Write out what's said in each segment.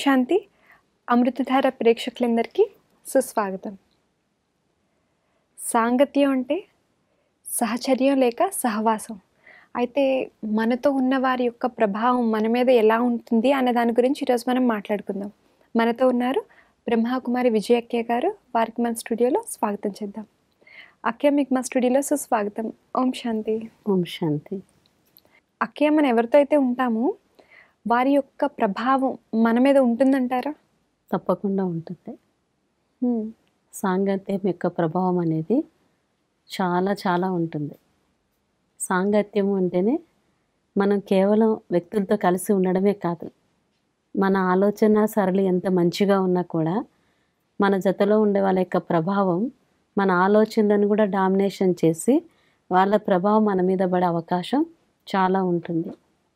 శాంతి అమృతధార ప్రేక్షకులందరికీ సుస్వాగతం సాంగత్యం అంటే సహచర్యం లేక సహవాసం అయితే మనతో ఉన్న వారి యొక్క ప్రభావం మన మీద ఎలా ఉంటుంది అనే దాని గురించి ఈరోజు మనం మాట్లాడుకుందాం మనతో ఉన్నారు బ్రహ్మకుమారి విజయ అక్కయ్య గారు వారికి మన స్టూడియోలో స్వాగతం చేద్దాం అక్కయ్య మీకు మా స్టూడియోలో సుస్వాగతం ఓం శాంతి ఓం శాంతి అక్కయ్య మనం ఎవరితో అయితే ఉంటామో వారి యొక్క ప్రభావం మన మీద ఉంటుందంటారా తప్పకుండా ఉంటుంది హ్మ్. సాంగత్యం యొక్క ప్రభావం అనేది చాలా చాలా ఉంటుంది సాంగత్యం అంటేనే మనం కేవలం వ్యక్తులతో కలిసి ఉండడమే కాదు మన ఆలోచన సరళి ఎంత మంచిగా ఉన్నా కూడా మన జతలో ఉండే వాళ్ళ యొక్క ప్రభావం మన ఆలోచనలను కూడా డామినేషన్ చేసి వాళ్ళ ప్రభావం మన మీద పడే అవకాశం చాలా ఉంటుంది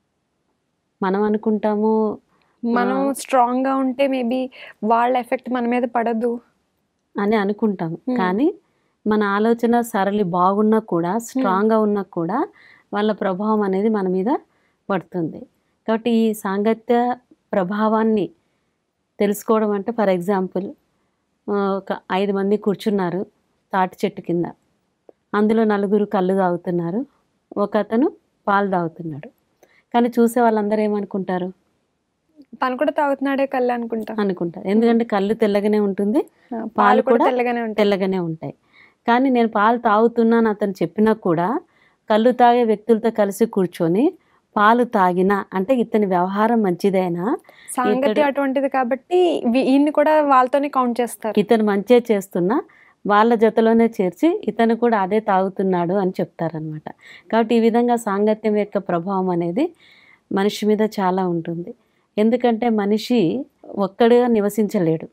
మనం అనుకుంటాము మనం స్ట్రాంగ్ గా ఉంటే మేబీ వాళ్ళ ఎఫెక్ట్ మన మీద పడదు అని అనుకుంటాం Hmm. కానీ మన ఆలోచన సరళి బాగున్నా కూడా స్ట్రాంగ్గా ఉన్నా కూడా వాళ్ళ ప్రభావం అనేది మన మీద పడుతుంది కాబట్టి ఈ సాంగత్య ప్రభావాన్ని తెలుసుకోవడం అంటే ఫర్ ఎగ్జాంపుల్ ఒక ఐదు మంది కూర్చున్నారు తాటి చెట్టు కింద అందులో నలుగురు కళ్ళు తాగుతున్నారు ఒక అతను పాలు తాగుతున్నాడు కానీ చూసే వాళ్ళందరూ ఏమనుకుంటారు తను కూడా తాగుతున్నాడే కళ్ళు అనుకుంటా అనుకుంటారు ఎందుకంటే కళ్ళు తెల్లగానే ఉంటుంది ఆ, పాలు కూడా కూడా తెల్లగానే ఉంటాయి తెల్లగానే ఉంటాయి కానీ నేను పాలు తాగుతున్నాను అతను చెప్పినా కూడా కళ్ళు తాగే వ్యక్తులతో కలిసి కూర్చొని పాలు తాగినా అంటే ఇతని వ్యవహారం మంచిదైనా సాంగత్యం ఇతడు- అటువంటిది కాబట్టి వీ- ఈయన్ని కూడా వాళ్ళతోనే కౌంట్ చేస్తారు ఇతను మంచే చేస్తున్నా వాళ్ళ జతలోనే చేర్చి ఇతను కూడా అదే తాగుతున్నాడు అని చెప్తారనమాట కాబట్టి ఈ విధంగా సాంగత్యం యొక్క ప్రభావం అనేది మనిషి మీద చాలా ఉంటుంది ఎందుకంటే మనిషి ఒక్కడిగా నివసించలేడు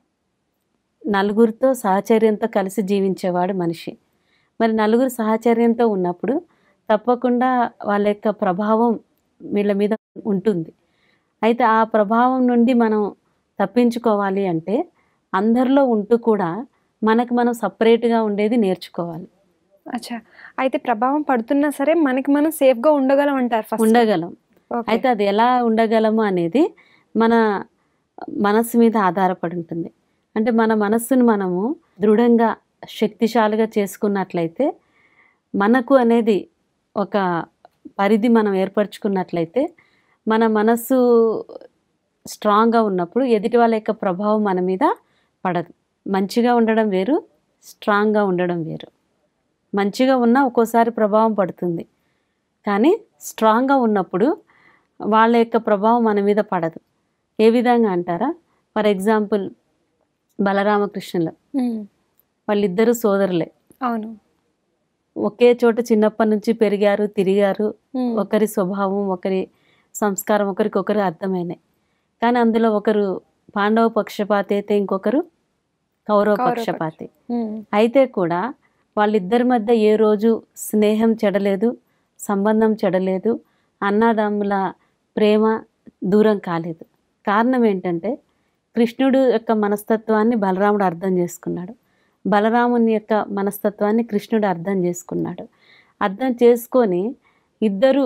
నలుగురితో సహచర్యంతో కలిసి జీవించేవాడు మనిషి మరి నలుగురు సహచర్యంతో ఉన్నప్పుడు తప్పకుండా వాళ్ళ యొక్క ప్రభావం వీళ్ళ మీద ఉంటుంది అయితే ఆ ప్రభావం నుండి మనం తప్పించుకోవాలి అంటే అందరిలో ఉంటూ కూడా మనకు మనం సపరేట్గా ఉండేది నేర్చుకోవాలి అచ్చా అయితే ప్రభావం పడుతున్నా సరే మనకి మనం సేఫ్ గా ఉండగలం అంటారు ఫస్ట్ ఉండగలం అయితే అది ఎలా ఉండగలము అనేది మన మనస్సు మీద ఆధారపడి ఉంటుంది అంటే మన మనస్సును మనము దృఢంగా శక్తిశాలిగా చేసుకున్నట్లయితే మనకు అనేది ఒక పరిధి మనం ఏర్పరచుకున్నట్లయితే మన మనస్సు స్ట్రాంగ్గా ఉన్నప్పుడు ఎదుటి వాళ్ళ యొక్క ప్రభావం మన మీద పడదు మంచిగా ఉండడం వేరు స్ట్రాంగ్గా ఉండడం వేరు మంచిగా ఉన్నా ఒక్కోసారి ప్రభావం పడుతుంది కానీ స్ట్రాంగ్గా ఉన్నప్పుడు వాళ్ళ యొక్క ప్రభావం మన మీద పడదు ఏ విధంగా అంటారా ఫర్ ఎగ్జాంపుల్ బలరామకృష్ణులు ఉమ్, వాళ్ళిద్దరూ సోదరులే అవును ఒకే చోట చిన్నప్పటి నుంచి పెరిగారు తిరిగారు ఉమ్, ఒకరి స్వభావం ఒకరి సంస్కారం ఒకరికొకరు అర్థమైనాయి కానీ అందులో ఒకరు పాండవ పక్షపాతి అయితే ఇంకొకరు కౌరవ కౌరవ పక్షపాతి ఉమ్, అయితే కూడా వాళ్ళిద్దరి మధ్య ఏ రోజు స్నేహం చెడలేదు సంబంధం చెడలేదు అన్నదమ్ముల ప్రేమ దూరం కాలేదు కారణం ఏంటంటే కృష్ణుడు యొక్క మనస్తత్వాన్ని బలరాముడు అర్థం చేసుకున్నాడు బలరాముని యొక్క మనస్తత్వాన్ని కృష్ణుడు అర్థం చేసుకున్నాడు అర్థం చేసుకొని ఇద్దరు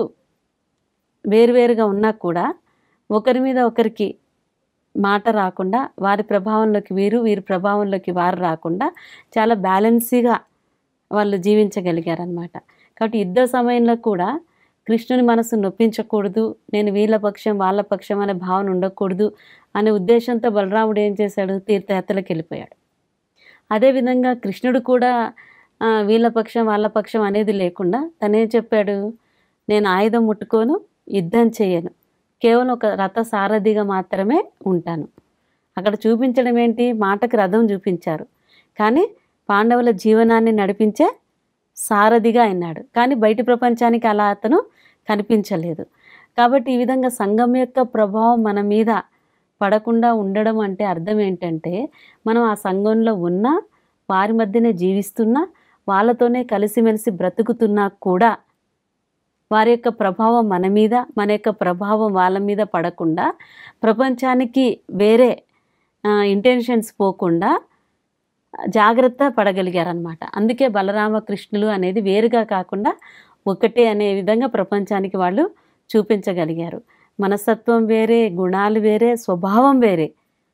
వేరువేరుగా ఉన్నా కూడా ఒకరి మీద ఒకరికి మాట రాకుండా వారి ప్రభావంలోకి వీరు వీరి ప్రభావంలోకి వారు రాకుండా చాలా బ్యాలెన్సీగా వాళ్ళు జీవించగలిగారనమాట కాబట్టి యుద్ధ సమయంలో కూడా కృష్ణుని మనసు నొప్పించకూడదు నేను వీళ్ళ పక్షం వాళ్ళ పక్షం అనే భావన ఉండకూడదు అనే ఉద్దేశంతో బలరాముడు ఏం చేశాడు తీర్థయాత్రలకు వెళ్ళిపోయాడు అదేవిధంగా కృష్ణుడు కూడా ఆ, వీళ్ళ పక్షం వాళ్ళ పక్షం అనేది లేకుండా తనేం చెప్పాడు నేను ఆయుధం ముట్టుకోను యుద్ధం చేయను కేవలం ఒక రథ సారథిగా మాత్రమే ఉంటాను అక్కడ చూపించడం ఏంటి మాటకు రథం చూపించారు కానీ పాండవుల జీవనాన్ని నడిపించే సారథిగా అయినాడు కానీ బయటి ప్రపంచానికి అలా అతను కనిపించలేదు కాబట్టి ఈ విధంగా సంఘం యొక్క ప్రభావం మన మీద పడకుండా ఉండడం అంటే అర్థం ఏంటంటే మనం ఆ సంఘంలో ఉన్నా వారి మధ్యనే జీవిస్తున్నా వాళ్ళతోనే కలిసిమెలిసి బ్రతుకుతున్నా కూడా వారి యొక్క ప్రభావం మన మీద మన యొక్క ప్రభావం వాళ్ళ మీద పడకుండా ప్రపంచానికి వేరే ఇంటెన్షన్స్ పోకుండా జాగ్రత్త పడగలిగారనమాట అందుకే బలరామకృష్ణులు అనేది వేరుగా కాకుండా ఒకటే అనే విధంగా ప్రపంచానికి వాళ్ళు చూపించగలిగారు మనస్తత్వం వేరే గుణాలు వేరే స్వభావం వేరే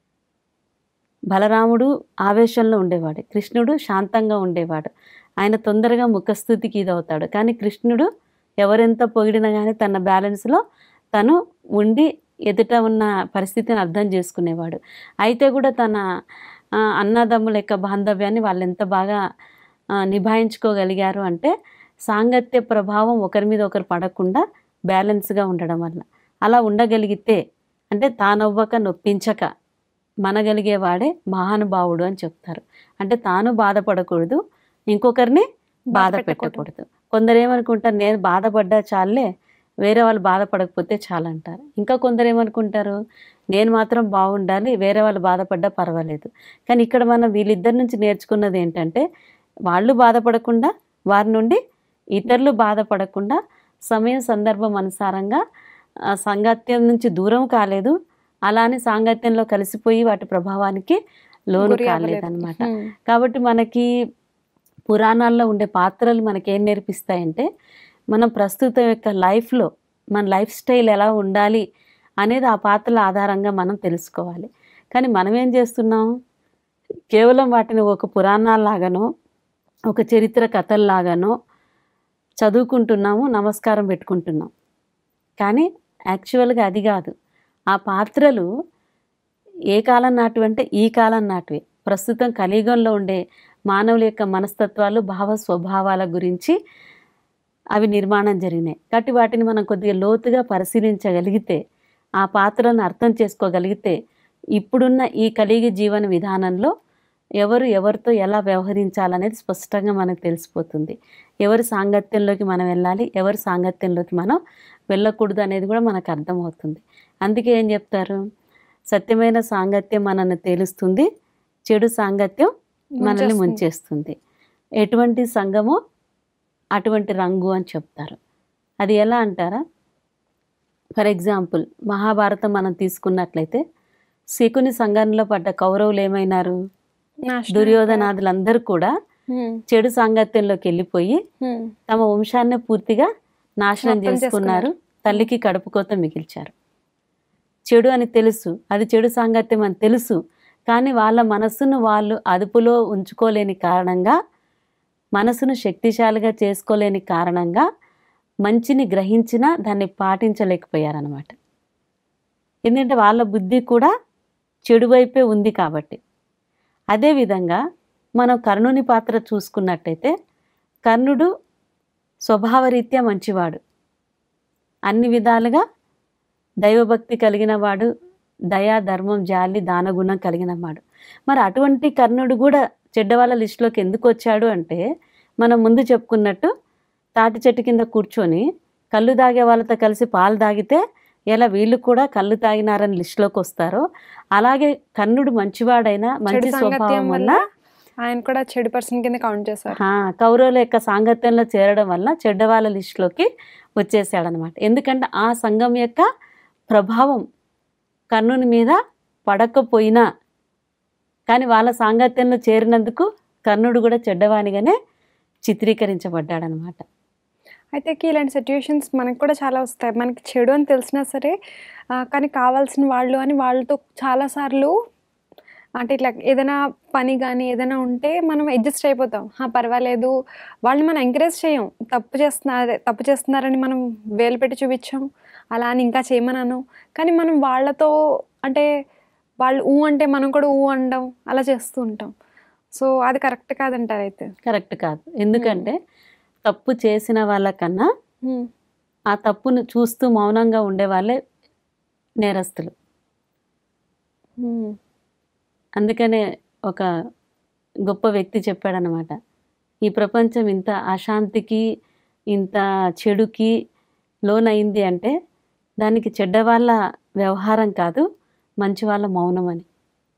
బలరాముడు ఆవేశంలో ఉండేవాడు కృష్ణుడు శాంతంగా ఉండేవాడు ఆయన తొందరగా ముఖస్థుతికి ఇదవుతాడు కానీ కృష్ణుడు ఎవరెంత పొగిడినా కానీ తన బ్యాలెన్స్లో తను ఉండి ఎదుట ఉన్న పరిస్థితిని అర్థం చేసుకునేవాడు అయితే కూడా తన ఆ, అన్నదమ్ముల యొక్క బాంధవ్యాన్ని వాళ్ళు ఎంత బాగా ఆ, నిభాయించుకోగలిగారు అంటే సాంగత్య ప్రభావం ఒకరి మీద ఒకరు పడకుండా బ్యాలెన్స్గా ఉండడం వల్ల అలా ఉండగలిగితే అంటే తానవ్వక నొప్పించక మనగలిగేవాడే మహానుభావుడు అని చెప్తారు అంటే తాను బాధపడకూడదు ఇంకొకరిని బాధ బాధ పెట్టకూడదు. పెట్టకూడదు కొందరు ఏమనుకుంటారు నేను బాధపడ్డా చాలే వేరే వాళ్ళు బాధపడకపోతే చాలంటారు ఇంకా కొందరు ఏమనుకుంటారు నేను మాత్రం బాగుండాలి వేరే వాళ్ళు బాధపడ్డా పర్వాలేదు కానీ ఇక్కడ మనం వీళ్ళిద్దరి నుంచి నేర్చుకున్నది ఏంటంటే వాళ్ళు బాధపడకుండా వారి నుండి ఇతరులు బాధపడకుండా సమయం సందర్భం అనుసారంగా ఆ, సాంగత్యం నుంచి దూరం కాలేదు అలానే సాంగత్యంలో కలిసిపోయి వాటి ప్రభావానికి లోను గురి అవ్వలేదు. కాలేదన్నమాట హ్మ్. కాబట్టి మనకి పురాణాల్లో ఉండే పాత్రలు మనకి ఏం నేర్పిస్తాయంటే మనం ప్రస్తుతం యొక్క లైఫ్లో మన లైఫ్ స్టైల్ ఎలా ఉండాలి అనేది ఆ పాత్రల ఆధారంగా మనం తెలుసుకోవాలి కానీ మనం ఏం చేస్తున్నాం కేవలం వాటిని ఒక పురాణాల్లాగానో ఒక చరిత్ర కథల్లాగానో చదువుకుంటున్నాము నమస్కారం పెట్టుకుంటున్నాం కానీ యాక్చువల్గా అది కాదు ఆ పాత్రలు ఏ కాలం నాటివి అంటే ఈ కాలం నాటివి ప్రస్తుతం కలియుగంలో ఉండే మానవుల యొక్క మనస్తత్వాలు భావ స్వభావాల గురించి అవి నిర్మాణం జరిగినాయి కాబట్టి వాటిని మనం కొద్దిగా లోతుగా పరిశీలించగలిగితే ఆ పాత్రలను అర్థం చేసుకోగలిగితే ఇప్పుడున్న ఈ కలిగి జీవన విధానంలో ఎవరు ఎవరితో ఎలా వ్యవహరించాలనేది స్పష్టంగా మనకు తెలిసిపోతుంది ఎవరి సాంగత్యంలోకి మనం వెళ్ళాలి ఎవరి సాంగత్యంలోకి మనం వెళ్ళకూడదు అనేది కూడా మనకు అర్థమవుతుంది అందుకే ఏం చెప్తారు సత్యమైన సాంగత్యం మనల్ని తేలుస్తుంది చెడు సాంగత్యం మనల్ని ముంచేస్తుంది. ముంచేస్తుంది ఎటువంటి సంఘమో అటువంటి రంగు అని చెప్తారు అది ఎలా అంటారా ఫర్ ఎగ్జాంపుల్ మహాభారతం మనం తీసుకున్నట్లయితే శకుని సంఘంలో పడ్డ కౌరవులు ఏమైనారు నాశనం దుర్యోధనాదులందరూ కూడా హ్మ్. చెడు సాంగత్యంలోకి వెళ్ళిపోయి హ్మ్. తమ వంశాన్ని పూర్తిగా నాశనం మొత్తం చేసుకున్నారు తల్లికి కడుపు కోత మిగిల్చారు చెడు అని తెలుసు అది చెడు సాంగత్యం అని తెలుసు కానీ వాళ్ళ మనస్సును వాళ్ళు అదుపులో ఉంచుకోలేని కారణంగా మనసును శక్తిశాలిగా చేసుకోలేని కారణంగా మంచిని గ్రహించినా దాన్ని పాటించలేకపోయారనమాట ఎందుకంటే వాళ్ళ బుద్ధి కూడా చెడు వైపే ఉంది కాబట్టి అదేవిధంగా మనం కర్ణుని పాత్ర చూసుకున్నట్టయితే కర్ణుడు స్వభావరీత్యా మంచివాడు అన్ని విధాలుగా దైవభక్తి కలిగిన వాడు దయా ధర్మం జాలి దానగుణం కలిగిన వాడు మరి అటువంటి కర్ణుడు కూడా చెడ్డవాళ్ళ లిస్టులోకి ఎందుకు వచ్చాడు అంటే మనం ముందు చెప్పుకున్నట్టు తాటి చెట్టు కింద కూర్చొని కళ్ళు తాగే వాళ్ళతో కలిసి పాలు తాగితే ఎలా వీళ్ళు కూడా కళ్ళు తాగినారని లిస్టులోకి వస్తారో అలాగే కర్ణుడు మంచివాడైనా మంచి చెడు సాంగత్యం స్వభావం వల్ల వల్ల ఆయన కూడా చెడు పర్సన్ కింద కౌంట్ చేశారు ఆ, కౌరవుల యొక్క సాంగత్యంలో చేరడం వల్ల చెడ్డవాళ్ళ లిస్టులోకి వచ్చేసాడనమాట ఎందుకంటే ఆ సంఘం యొక్క ప్రభావం కర్ణుని మీద పడకపోయినా కానీ వాళ్ళ సాంగత్యంలో చేరినందుకు కర్ణుడు కూడా చెడ్డవానిగానే చిత్రీకరించబడ్డాడనమాట అయితే కి ఇలాంటి సిచ్యుయేషన్స్ మనకు కూడా చాలా వస్తాయి మనకి చెడు అని తెలిసినా సరే ఆ, కానీ కావాల్సిన వాళ్ళు అని వాళ్ళతో చాలాసార్లు అంటే ఇట్లా ఏదైనా పని కానీ ఏదైనా ఉంటే మనం అడ్జస్ట్ అయిపోతాం "హా, పర్వాలేదు వాళ్ళని మనం ఎంకరేజ్ చేయం తప్పు చేస్తున్నారు అదే తప్పు చేస్తున్నారని మనం వేలు పెట్టి చూపించాం అలా అని ఇంకా చేయమన్నాను కానీ మనం వాళ్ళతో అంటే వాళ్ళు ఊ అంటే మనం కూడా ఊ అనడం అలా చేస్తూ ఉంటాం సో అది కరెక్ట్ కాదంటారు అయితే కరెక్ట్ కాదు ఎందుకంటే తప్పు చేసిన వాళ్ళకన్నా హ్మ్. ఆ తప్పును చూస్తూ మౌనంగా ఉండే వాళ్ళే నేరస్తులు హ్మ్. అందుకనే ఒక గొప్ప వ్యక్తి చెప్పాడనమాట ఈ ప్రపంచం ఇంత అశాంతికి ఇంత చెడుకి లోనైంది అంటే దానికి చెడ్డవాళ్ళ వ్యవహారం కాదు మంచి వాళ్ళ మౌనం అని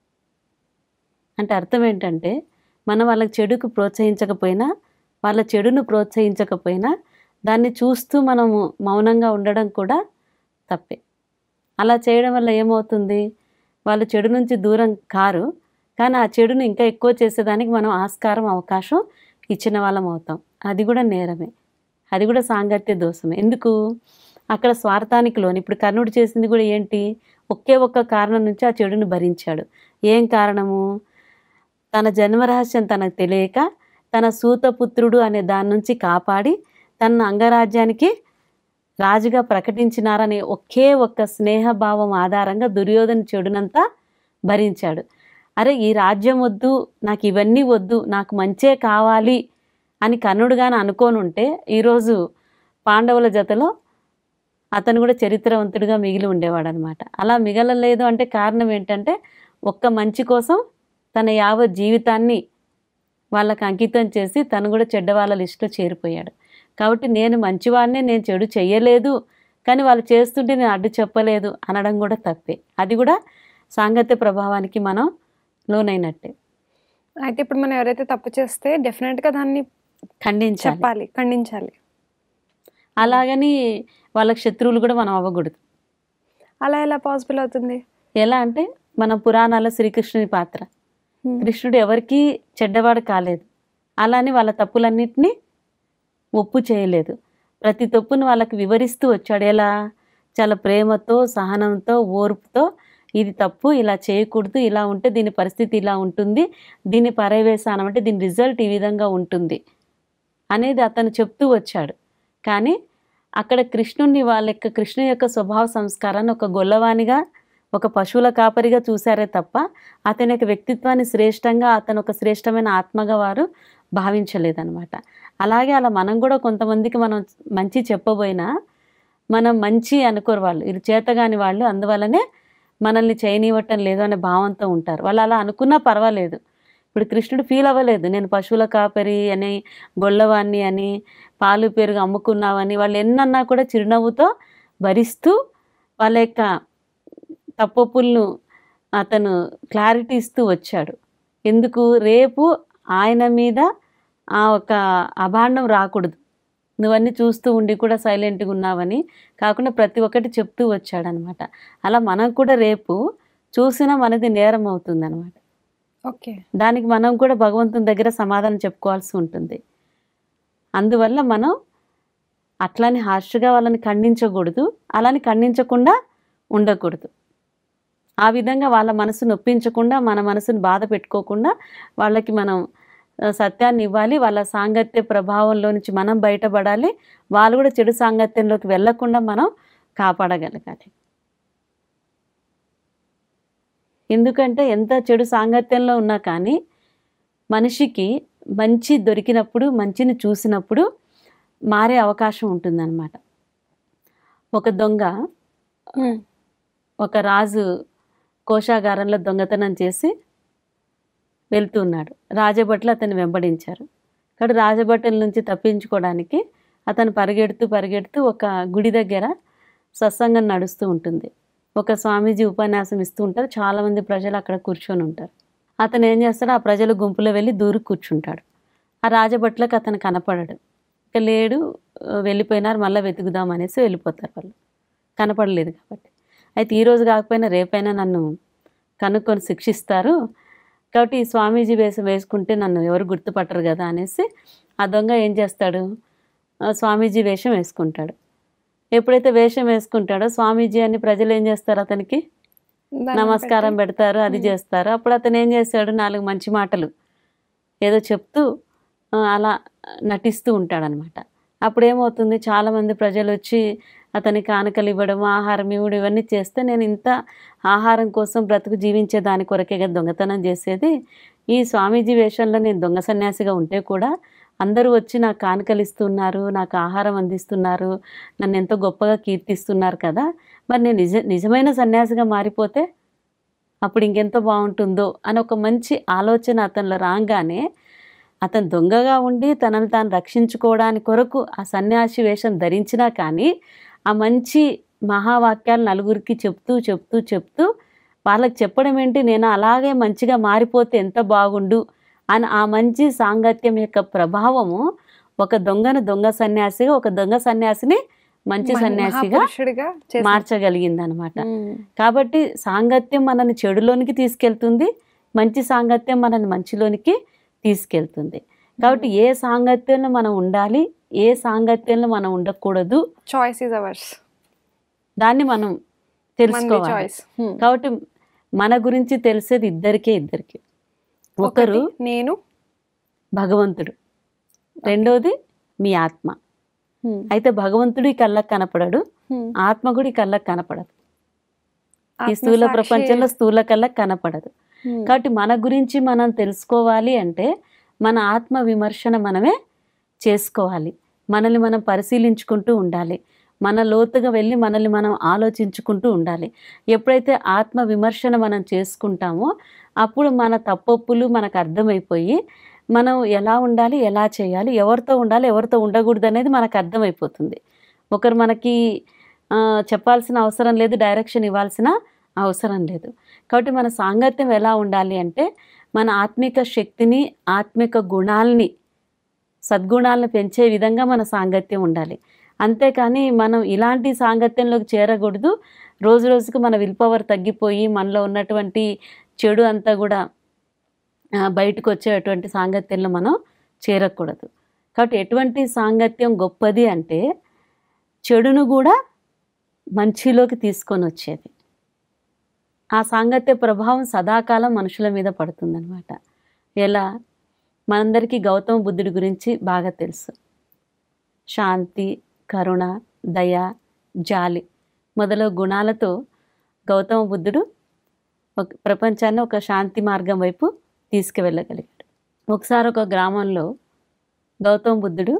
అంటే అర్థం ఏంటంటే మనం వాళ్ళకి చెడుకు ప్రోత్సహించకపోయినా వాళ్ళ చెడును ప్రోత్సహించకపోయినా దాన్ని చూస్తూ మనము మౌనంగా ఉండడం కూడా తప్పే అలా చేయడం వల్ల ఏమవుతుంది వాళ్ళు చెడు నుంచి దూరం కారు కానీ ఆ చెడును ఇంకా ఎక్కువ చేసేదానికి మనం ఆస్కారం అవకాశం ఇచ్చిన వాళ్ళం అవుతాం అది కూడా నేరమే అది కూడా సాంగత్య దోషమే ఎందుకు అక్కడ స్వార్థానికి లోను ఇప్పుడు కర్ణుడు చేసింది కూడా ఏంటి ఒకే ఒక్క కారణం నుంచి ఆ చెడుని భరించాడు ఏం కారణము తన జన్మరహస్యం తనకు తెలియక తన సూతపుత్రుడు అనే దాని నుంచి కాపాడి తన అంగరాజ్యానికి రాజుగా ప్రకటించినారనే ఒకే ఒక్క స్నేహభావం ఆధారంగా దుర్యోధన చెడునంతా భరించాడు అరే ఈ రాజ్యం వద్దు నాకు ఇవన్నీ వద్దు నాకు మంచే కావాలి అని కర్ణుడుగాని అనుకోని ఉంటే ఈరోజు పాండవుల జతలో అతను కూడా చరిత్రవంతుడిగా మిగిలి ఉండేవాడు అనమాట అలా మిగలలేదు అంటే కారణం ఏంటంటే ఒక్క మంచి కోసం తన యావత్ జీవితాన్ని వాళ్ళకి అంకితం చేసి తను కూడా చెడ్డ వాళ్ళ లిస్టులో చేరిపోయాడు కాబట్టి నేను మంచివాడినే నేను చెడు చెయ్యలేదు కానీ వాళ్ళు చేస్తుంటే నేను అడ్డు చెప్పలేదు అనడం కూడా తప్పే అది కూడా సాంగత్య ప్రభావానికి మనం లోనైనట్టే అయితే ఇప్పుడు మనం ఎవరైతే తప్పు చేస్తే డెఫినెట్ గా దాన్ని ఖండించాలి చెప్పాలి ఖండించాలి అలాగని వాళ్ళకి శత్రువులు కూడా మనం అవ్వకూడదు అలా ఎలా పాసిబుల్ అవుతుంది ఎలా అంటే మన పురాణాల శ్రీకృష్ణుని పాత్ర Hmm. కృష్ణుడు ఎవరికీ చెడ్డవాడు కాలేదు అలాని వాళ్ళ తప్పులన్నిటినీ ఒప్పు చేయలేదు ప్రతి తప్పును వాళ్ళకి వివరిస్తూ వచ్చాడు ఎలా చాలా ప్రేమతో సహనంతో ఓర్పుతో ఇది తప్పు ఇలా చేయకూడదు ఇలా ఉంటే దీని పరిస్థితి ఇలా ఉంటుంది దీని పర్యవేశానం అంటే దీని రిజల్ట్ ఈ విధంగా ఉంటుంది అనేది అతను చెప్తూ వచ్చాడు కానీ అక్కడ కృష్ణుణ్ణి వాళ్ళ యొక్క కృష్ణు యొక్క స్వభావ సంస్కారాన్ని ఒక గొల్లవానిగా ఒక పశువుల కాపరిగా చూశారే తప్ప అతని యొక్క వ్యక్తిత్వాన్ని శ్రేష్టంగా అతను ఒక శ్రేష్టమైన ఆత్మగా వారు భావించలేదన్నమాట అలాగే అలా మనం కూడా కొంతమందికి మనం మంచి చెప్పబోయినా మనం మంచి అనుకోరు వాళ్ళు ఇది చేతగాని వాళ్ళు అందువల్లనే మనల్ని చేయనివ్వటం లేదు అనే భావంతో ఉంటారు వాళ్ళు అలా అనుకున్నా పర్వాలేదు ఇప్పుడు కృష్ణుడు ఫీల్ అవ్వలేదు నేను పశువుల కాపరి అని గొల్లవాణ్ణి అని పాలు పెరుగు అమ్ముకున్నావని వాళ్ళు ఎన్నన్నా కూడా చిరునవ్వుతో భరిస్తూ వాళ్ళ యొక్క తప్పొప్పులను అతను క్లారిటీ ఇస్తూ వచ్చాడు ఎందుకు రేపు ఆయన మీద ఆ ఒక అభాండం రాకూడదు నువ్వన్నీ చూస్తూ ఉండి కూడా సైలెంట్గా ఉన్నావని కాకుండా ప్రతి ఒక్కటి చెప్తూ వచ్చాడనమాట అలా మనం కూడా రేపు చూసినా మనది నేరం అవుతుంది అనమాట ఓకే దానికి మనం కూడా భగవంతుని దగ్గర సమాధానం చెప్పుకోవాల్సి ఉంటుంది అందువల్ల మనం అట్లని హార్ష్గా వాళ్ళని ఖండించకూడదు అలాని ఖండించకుండా ఉండకూడదు ఆ విధంగా వాళ్ళ మనసు నొప్పించకుండా మన మనసుని బాధ పెట్టుకోకుండా వాళ్ళకి మనం ఆ, సత్యాన్ని ఇవ్వాలి వాళ్ళ సాంగత్య ప్రభావంలో నుంచి మనం బయటపడాలి వాళ్ళు కూడా చెడు సాంగత్యంలోకి వెళ్ళకుండా మనం కాపాడగలగాలి ఎందుకంటే ఎంత చెడు సాంగత్యంలో ఉన్నా కానీ మనిషికి మంచి దొరికినప్పుడు మంచిని చూసినప్పుడు మారే అవకాశం ఉంటుందన్నమాట ఒక దొంగ ఒక రాజు కోశాగారంలో దొంగతనం చేసి వెళ్తున్నాడు రాజభట్లు అతన్ని వెంబడించారు ఇక్కడ రాజభట్ల నుంచి తప్పించుకోవడానికి అతను పరిగెడుతూ పరిగెడుతూ ఒక గుడి దగ్గర సత్సంగం నడుస్తూ ఉంటుంది ఒక స్వామీజీ ఉపన్యాసం ఇస్తూ ఉంటారు చాలామంది ప్రజలు అక్కడ కూర్చొని ఉంటారు అతను ఏం చేస్తాడు ఆ ప్రజల గుంపులో వెళ్ళి దూరి కూర్చుంటాడు ఆ రాజభట్లకు అతను కనపడడు ఇక లేడు ఆ, వెళ్ళిపోయినారు మళ్ళీ వెతుకుదాం అనేసి వెళ్ళిపోతారు వాళ్ళు కనపడలేదు కాబట్టి అయితే ఈ రోజు కాకపోయినా రేపైనా నన్ను కనుక్కొని శిక్షిస్తారు కాబట్టి ఈ స్వామీజీ వేషం వేసుకుంటే నన్ను ఎవరు గుర్తుపట్టరు కదా అనేసి ఆ దొంగ ఏం చేస్తాడు ఆ, స్వామీజీ వేషం వేసుకుంటాడు ఎప్పుడైతే వేషం వేసుకుంటాడో స్వామీజీ అని ప్రజలు ఏం చేస్తారు అతనికి నమస్కారం పెడతారు అది చేస్తారు అప్పుడు అతను ఏం చేశాడు నాలుగు మంచి మాటలు ఏదో చెప్తూ ఆ, అలా నటిస్తూ ఉంటాడనమాట అప్పుడు ఏమవుతుంది చాలామంది ప్రజలు వచ్చి అతనికి కానుకలు ఇవ్వడం ఆహారం ఇవ్వడం ఇవన్నీ చేస్తే నేను ఇంత ఆహారం కోసం బ్రతుకు జీవించే దాని కొరకే కదా దొంగతనం చేసేది ఈ స్వామీజీ వేషంలో నేను దొంగ సన్యాసిగా ఉంటే కూడా అందరూ వచ్చి నాకు కానుకలు ఇస్తున్నారు నాకు ఆహారం అందిస్తున్నారు నన్ను ఎంతో గొప్పగా కీర్తిస్తున్నారు కదా మరి నేను నిజ నిజమైన సన్యాసిగా మారిపోతే అప్పుడు ఇంకెంతో బాగుంటుందో అని ఒక మంచి ఆలోచన అతనిలో రాగానే అతను దొంగగా ఉండి తనను తాను రక్షించుకోవడానికి కొరకు ఆ సన్యాసి వేషం ధరించినా కానీ ఆ మంచి మహావాక్యాలు నలుగురికి చెప్తూ చెప్తూ చెప్తూ వాళ్ళకి చెప్పడం ఏంటి నేను అలాగే మంచిగా మారిపోతే ఎంత బాగుండు అని ఆ మంచి సాంగత్యం యొక్క ప్రభావము ఒక దొంగను దొంగ సన్యాసిగా ఒక దొంగ సన్యాసిని మంచి సన్యాసిగా మార్చగలిగింది అనమాట కాబట్టి సాంగత్యం మనల్ని చెడులోనికి తీసుకెళ్తుంది మంచి సాంగత్యం మనల్ని మంచిలోనికి తీసుకెళ్తుంది కాబట్టి ఏ సాంగత్యంలో మనం ఉండాలి ఏ సాంగత్యంలో మనం ఉండకూడదు చాయిస్ ఇస్ అవర్స్ దాన్ని మనం మంది తెలుసుకోవాలి చాయిస్ కాబట్టి మన గురించి తెలిసేది ఇద్దరికే ఇద్దరికి ఒకరు నేను భగవంతుడు రెండోది మీ ఆత్మ హ్మ్. అయితే భగవంతుడు ఈ కళ్ళకు కనపడడు హ్మ్. ఆత్మ కూడా ఈ కళ్ళకు కనపడదు ఈ ఆత్మ స్థూల సాక్షి- ప్రపంచంలో స్థూల కళ్ళకు కనపడదు హ్మ్. కాబట్టి మన గురించి మనం తెలుసుకోవాలి అంటే మన ఆత్మ విమర్శన మనమే చేసుకోవాలి మనల్ని మనం పరిశీలించుకుంటూ ఉండాలి మన లోతుగా వెళ్ళి మనల్ని మనం ఆలోచించుకుంటూ ఉండాలి ఎప్పుడైతే ఆత్మ విమర్శన మనం చేసుకుంటామో అప్పుడు మన తప్పొప్పులు మనకు అర్థమైపోయి మనం ఎలా ఉండాలి ఎలా చేయాలి ఎవరితో ఉండాలి ఎవరితో ఉండకూడదు అనేది మనకు అర్థమైపోతుంది ఒకరు మనకి ఆ, చెప్పాల్సిన అవసరం లేదు డైరెక్షన్ ఇవ్వాల్సిన అవసరం లేదు కాబట్టి మన సాంగత్యం ఎలా ఉండాలి అంటే మన ఆత్మిక శక్తిని ఆత్మిక గుణాలని సద్గుణాలను పెంచే విధంగా మన సాంగత్యం ఉండాలి అంతేకాని మనం ఇలాంటి సాంగత్యంలోకి చేరకూడదు రోజు రోజుకు మన విల్ పవర్ తగ్గిపోయి మనలో ఉన్నటువంటి చెడు అంతా కూడా ఆ, బయటకు వచ్చేటువంటి సాంగత్యంలో మనం చేరకూడదు కాబట్టి ఎటువంటి సాంగత్యం గొప్పది అంటే చెడును కూడా మంచిలోకి తీసుకొని వచ్చేది ఆ సాంగత్య ప్రభావం సదాకాలం మనుషుల మీద పడుతుందన్నమాట ఎలా మనందరికీ గౌతమ బుద్ధుడి గురించి బాగా తెలుసు శాంతి కరుణ దయ జాలి మొదలగు గుణాలతో గౌతమ బుద్ధుడు ఒక ప్రపంచాన్ని ఒక శాంతి మార్గం వైపు తీసుకువెళ్ళగలిగాడు ఒకసారి ఒక గ్రామంలో గౌతమ బుద్ధుడు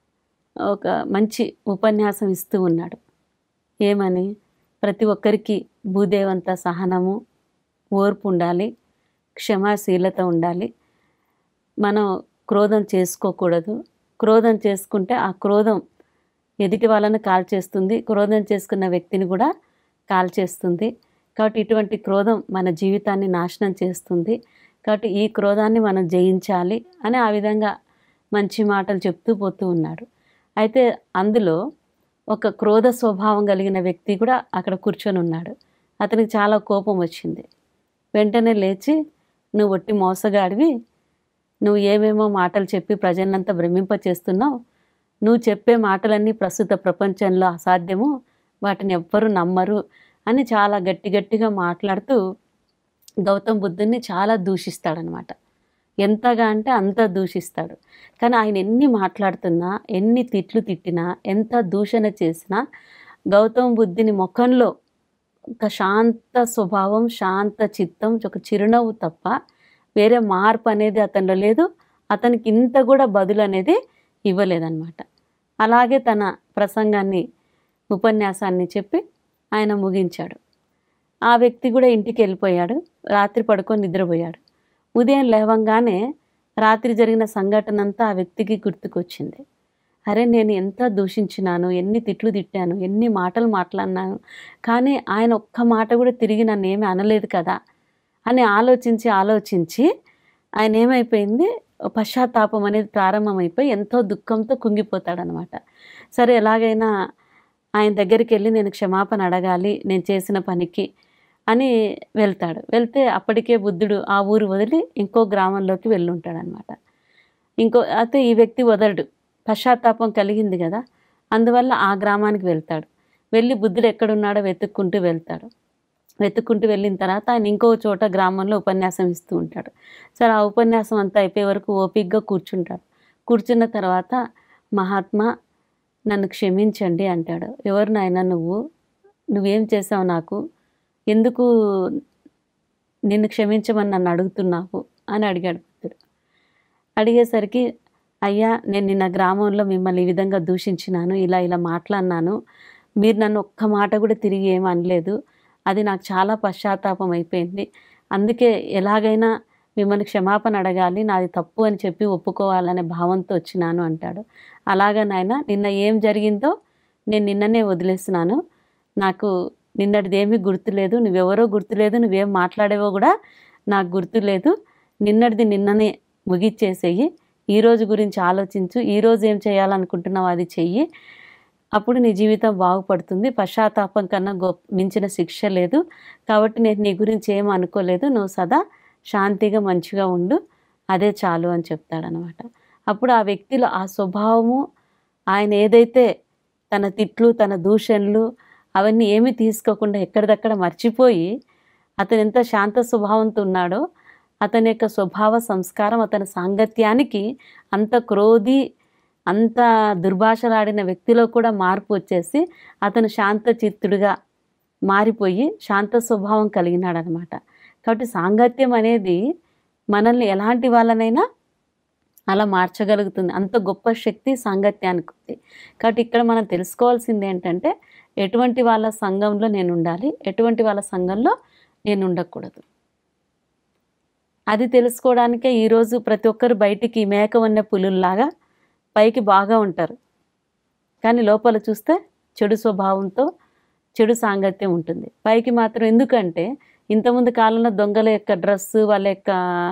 ఒక మంచి ఉపన్యాసం ఇస్తూ ఉన్నాడు ఏమని ప్రతి ఒక్కరికి భూదేవంత సహనము ఓర్పు ఉండాలి క్షమాశీలత ఉండాలి మనం క్రోధం చేసుకోకూడదు క్రోధం చేసుకుంటే ఆ క్రోధం ఎదుటి వాళ్ళని కాల్చేస్తుంది క్రోధం చేసుకున్న వ్యక్తిని కూడా కాల్చేస్తుంది కాబట్టి ఇటువంటి క్రోధం మన జీవితాన్ని నాశనం చేస్తుంది కాబట్టి ఈ క్రోధాన్ని మనం జయించాలి అని ఆ విధంగా మంచి మాటలు చెప్తూ పోతూ ఉన్నాడు అయితే అందులో ఒక క్రోధ స్వభావం కలిగిన వ్యక్తి కూడా అక్కడ కూర్చొని ఉన్నాడు అతనికి చాలా కోపం వచ్చింది వెంటనే లేచి నువ్వు ఒట్టి మోసగాడివి నువ్వు ఏమేమో మాటలు చెప్పి ప్రజలంతా భ్రమింప చేస్తున్నావు నువ్వు చెప్పే మాటలన్నీ ప్రస్తుత ప్రపంచంలో అసాధ్యము వాటిని ఎవ్వరు నమ్మరు అని చాలా గట్టి గట్టిగా మాట్లాడుతూ గౌతమ్ బుద్ధుని చాలా దూషిస్తాడనమాట ఎంతగా అంటే అంత దూషిస్తాడు కానీ ఆయన ఎన్ని మాట్లాడుతున్నా ఎన్ని తిట్లు తిట్టినా ఎంత దూషణ చేసినా గౌతమ బుద్ధుని ముఖంలో ఒక శాంత స్వభావం శాంత చిత్తం ఒక చిరునవ్వు తప్ప వేరే మార్పు అనేది అతనిలో లేదు అతనికి ఇంత కూడా బదులు అనేది ఇవ్వలేదన్నమాట అలాగే తన ప్రసంగాన్ని ఉపన్యాసాన్ని చెప్పి ఆయన ముగించాడు ఆ వ్యక్తి కూడా ఇంటికి వెళ్ళిపోయాడు రాత్రి పడుకొని నిద్రపోయాడు ఉదయం లేవంగానే రాత్రి జరిగిన సంఘటన అంతా ఆ వ్యక్తికి గుర్తుకొచ్చింది అరే నేను ఎంత దూషించినాను ఎన్ని తిట్లు తిట్టాను ఎన్ని మాటలు మాట్లాడినాను కానీ ఆయన ఒక్క మాట కూడా తిరిగి నన్ను ఏమీ అనలేదు కదా అని ఆలోచించి ఆలోచించి ఆయన ఏమైపోయింది పశ్చాత్తాపం అనేది ప్రారంభమైపోయి ఎంతో దుఃఖంతో కుంగిపోతాడనమాట సరే ఎలాగైనా ఆయన దగ్గరికి వెళ్ళి నేను క్షమాపణ అడగాలి నేను చేసిన పనికి అని వెళ్తాడు వెళ్తే అప్పటికే బుద్ధుడు ఆ ఊరు వదిలి ఇంకో గ్రామంలోకి వెళ్ళుంటాడనమాట ఇంకో అయితే ఈ వ్యక్తి వదలడు పశ్చాత్తాపం కలిగింది కదా అందువల్ల ఆ గ్రామానికి వెళ్తాడు వెళ్ళి బుద్ధుడు ఎక్కడున్నాడో వెతుక్కుంటూ వెళ్తాడు వెతుక్కుంటూ వెళ్ళిన తర్వాత ఆయన ఇంకో చోట గ్రామంలో ఉపన్యాసం ఇస్తూ ఉంటాడు సరే ఆ ఉపన్యాసం అంతా అయిపోయే వరకు ఓపిక్గా కూర్చుంటాడు కూర్చున్న తర్వాత మహాత్మా నన్ను క్షమించండి అంటాడు ఎవరు నాయన నువ్వు నువ్వేం చేసావు నాకు ఎందుకు నిన్ను క్షమించమని నన్ను అడుగుతున్నావు అని అడిగాడు బుద్ధుడు అడిగేసరికి అయ్యా నేను నిన్న గ్రామంలో మిమ్మల్ని ఈ విధంగా దూషించినాను ఇలా ఇలా మాట్లాడినాను మీరు నన్ను ఒక్క మాట కూడా తిరిగి ఏం అనలేదు అది నాకు చాలా పశ్చాత్తాపం అయిపోయింది అందుకే ఎలాగైనా మిమ్మల్ని క్షమాపణ అడగాలి నాది తప్పు అని చెప్పి ఒప్పుకోవాలనే భావంతో వచ్చినాను అంటాడు అలాగా నాయన నిన్న ఏం జరిగిందో నేను నిన్ననే వదిలేస్తున్నాను నాకు నిన్నటిది ఏమీ గుర్తులేదు నువ్వెవరో గుర్తులేదు నువ్వేం మాట్లాడేవో కూడా నాకు గుర్తులేదు నిన్నటిది నిన్ననే ముగిచ్చేసేయి ఈ రోజు గురించి ఆలోచించు ఈ రోజు ఏం చేయాలనుకుంటున్నావు అది చెయ్యి అప్పుడు నీ జీవితం బాగుపడుతుంది పశ్చాత్తాపం కన్నా గొప్ప మించిన శిక్ష లేదు కాబట్టి నేను నీ గురించి ఏం అనుకోలేదు నువ్వు సదా శాంతిగా మంచిగా ఉండు అదే చాలు అని చెప్తాడనమాట అప్పుడు ఆ వ్యక్తిలో ఆ స్వభావము ఆయన ఏదైతే తన తిట్లు తన దూషణలు అవన్నీ ఏమీ తీసుకోకుండా ఎక్కడిదక్కడ మర్చిపోయి అతను ఎంత శాంత స్వభావంతో ఉన్నాడో అతని యొక్క స్వభావ సంస్కారం అతని సాంగత్యానికి అంత క్రోధి అంత దుర్భాషలాడిన వ్యక్తిలో కూడా మార్పు వచ్చేసి అతను శాంత చిత్తుడుగా మారిపోయి శాంత స్వభావం కలిగినాడనమాట కాబట్టి సాంగత్యం అనేది మనల్ని ఎలాంటి వాళ్ళనైనా అలా మార్చగలుగుతుంది అంత గొప్ప శక్తి సాంగత్యానికి ఉంది కాబట్టి ఇక్కడ మనం తెలుసుకోవాల్సింది ఏంటంటే ఎటువంటి వాళ్ళ సంఘంలో నేను ఉండాలి ఎటువంటి వాళ్ళ సంఘంలో నేను ఉండకూడదు అది తెలుసుకోవడానికే ఈరోజు ప్రతి ఒక్కరు బయటికి మేక ఉన్న పులుల్లాగా పైకి బాగా ఉంటారు కానీ లోపల చూస్తే చెడు స్వభావంతో చెడు సాంగత్యం ఉంటుంది పైకి మాత్రం ఎందుకంటే ఇంతకుముందు కాలంలో దొంగల యొక్క డ్రెస్సు వాళ్ళ యొక్క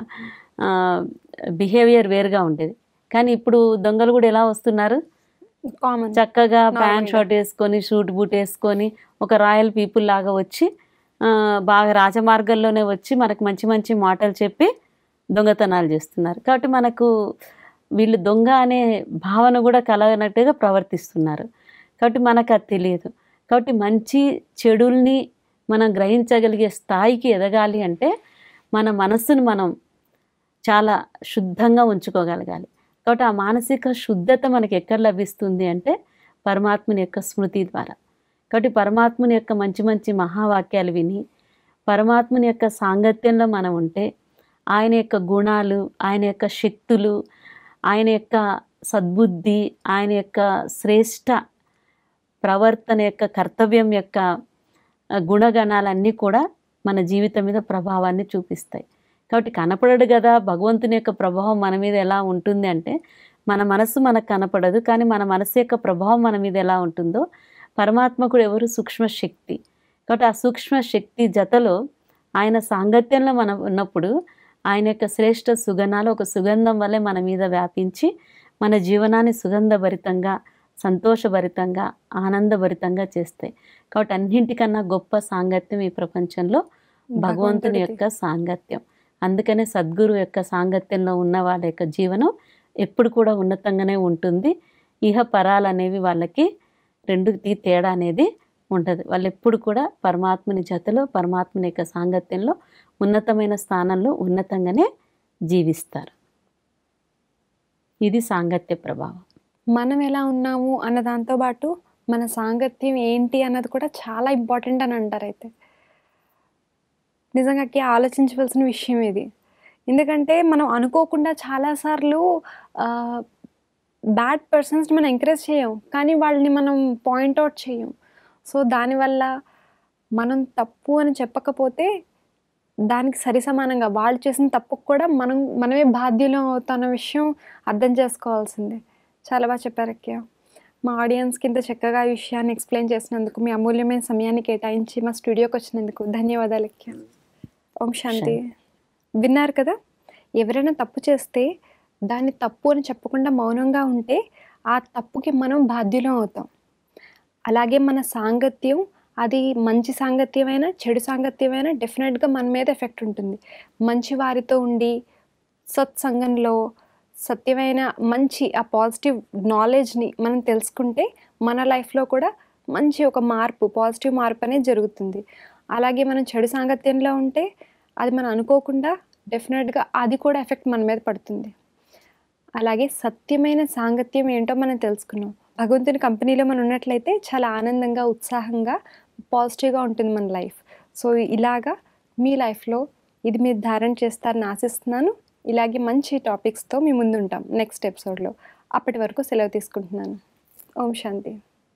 బిహేవియర్ వేరుగా ఉండేది కానీ ఇప్పుడు దొంగలు కూడా ఎలా వస్తున్నారు కామన్ చక్కగా Normal ప్యాంట్ గా. షర్ట్ వేసుకొని షూట్ బూట్ వేసుకొని ఒక రాయల్ పీపుల్ లాగా వచ్చి ఆ, బాగా రాజమార్గంలోనే వచ్చి మనకు మంచి మంచి మాటలు చెప్పి దొంగతనాలు చేస్తున్నారు కాబట్టి మనకు వీళ్ళు దొంగ అనే భావన కూడా కలగనట్టుగా ప్రవర్తిస్తున్నారు కాబట్టి మనకు అది తెలియదు కాబట్టి మంచి చెడుల్ని మనం గ్రహించగలిగే స్థాయికి ఎదగాలి అంటే మన మనస్సును మనం చాలా శుద్ధంగా ఉంచుకోగలగాలి కాబట్టి ఆ మానసిక శుద్ధత మనకి ఎక్కడ లభిస్తుంది అంటే పరమాత్ముని యొక్క స్మృతి ద్వారా కాబట్టి పరమాత్ముని యొక్క మంచి మంచి మహావాక్యాలు విని పరమాత్ముని యొక్క సాంగత్యంలో మనం ఉంటే ఆయన యొక్క గుణాలు ఆయన యొక్క శక్తులు ఆయన యొక్క సద్బుద్ధి ఆయన యొక్క శ్రేష్ట ప్రవర్తన యొక్క కర్తవ్యం యొక్క ఆ, గుణగణాలన్నీ కూడా మన జీవితం మీద ప్రభావాన్ని చూపిస్తాయి కాబట్టి కనపడడు కదా భగవంతుని యొక్క ప్రభావం మన మీద ఎలా ఉంటుంది అంటే మన మనసు మనకు కనపడదు కానీ మన మనసు యొక్క ప్రభావం మన మీద ఎలా ఉంటుందో పరమాత్మకుడు ఎవరు సూక్ష్మ శక్తి కాబట్టి ఆ సూక్ష్మ శక్తి జతలో ఆయన సాంగత్యంలో మనం ఉన్నప్పుడు ఆయన యొక్క శ్రేష్ట సుగంధాలు ఒక సుగంధం వల్లే మన మీద వ్యాపించి మన జీవనాన్ని సుగంధభరితంగా సంతోషభరితంగా ఆనందభరితంగా చేస్తాయి కాబట్టి అన్నింటికన్నా గొప్ప సాంగత్యం ఈ ప్రపంచంలో భగవంతుని యొక్క సాంగత్యం అందుకనే సద్గురు యొక్క సాంగత్యంలో ఉన్న వాళ్ళ యొక్క జీవనం ఎప్పుడు కూడా ఉన్నతంగానే ఉంటుంది ఇహ పరాలు అనేవి వాళ్ళకి రెండుకి తేడా అనేది ఉండదు వాళ్ళు ఎప్పుడు కూడా పరమాత్ముని జతలో పరమాత్ముని యొక్క సాంగత్యంలో ఉన్నతమైన స్థానంలో ఉన్నతంగానే జీవిస్తారు ఇది సాంగత్య ప్రభావం మనం ఎలా ఉన్నాము అన్న దాంతో పాటు మన సాంగత్యం ఏంటి అన్నది కూడా చాలా ఇంపార్టెంట్ అని అంటారు అయితే నిజంగా అక్కి ఆలోచించవలసిన విషయం ఇది ఎందుకంటే మనం అనుకోకుండా చాలాసార్లు బ్యాడ్ పర్సన్స్ని మనం ఎంకరేజ్ చేయం కానీ వాళ్ళని మనం పాయింట్అవుట్ చేయం సో దానివల్ల మనం తప్పు అని చెప్పకపోతే దానికి సరి సమానంగా వాళ్ళు చేసిన తప్పుకు కూడా మనం మనమే బాధ్యులం అవుతున్న విషయం అర్థం చేసుకోవాల్సిందే చాలా బాగా చెప్పారు అక్కయ్య మా ఆడియన్స్కి ఇంత చక్కగా ఈ విషయాన్ని ఎక్స్ప్లెయిన్ చేసినందుకు మీ అమూల్యమైన సమయాన్ని కేటాయించి మా స్టూడియోకి వచ్చినందుకు ధన్యవాదాలు అక్కయ్య ఓం శాంతి విన్నారు కదా ఎవరైనా తప్పు చేస్తే దాన్ని తప్పు అని చెప్పకుండా మౌనంగా ఉంటే ఆ తప్పుకి మనం బాధ్యులం అవుతాం అలాగే మన సాంగత్యం అది మంచి సాంగత్యమైనా చెడు సాంగత్యమైనా డెఫినెట్గా మన మీద ఎఫెక్ట్ ఉంటుంది మంచి వారితో ఉండి సత్సంగంలో సత్యమైన మంచి ఆ పాజిటివ్ నాలెడ్జ్ని మనం తెలుసుకుంటే మన లైఫ్లో కూడా మంచి ఒక మార్పు పాజిటివ్ మార్పు అనేది జరుగుతుంది అలాగే మనం చెడు సాంగత్యంలో ఉంటే అది మనం అనుకోకుండా డెఫినెట్గా అది కూడా ఎఫెక్ట్ మన మీద పడుతుంది అలాగే సత్యమైన సాంగత్యం ఏంటో మనం తెలుసుకున్నాం భగవంతుని కంపెనీలో మనం ఉన్నట్లయితే చాలా ఆనందంగా ఉత్సాహంగా పాజిటివ్గా ఉంటుంది మన లైఫ్ సో ఇలాగా మీ లైఫ్లో ఇది మీరు ధారణ చేస్తారని ఆశిస్తున్నాను ఇలాగే మంచి టాపిక్స్తో మీ ముందు ఉంటాం నెక్స్ట్ ఎపిసోడ్లో అప్పటి వరకు సెలవు తీసుకుంటున్నాను ఓం శాంతి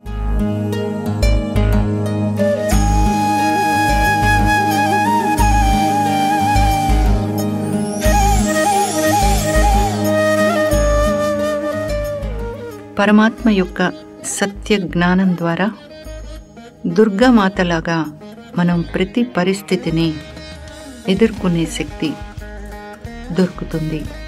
పరమాత్మ యొక్క సత్య జ్ఞానం ద్వారా దుర్గామాతలాగా మనం ప్రతి పరిస్థితిని ఎదుర్కొనే శక్తి దొరుకుతుంది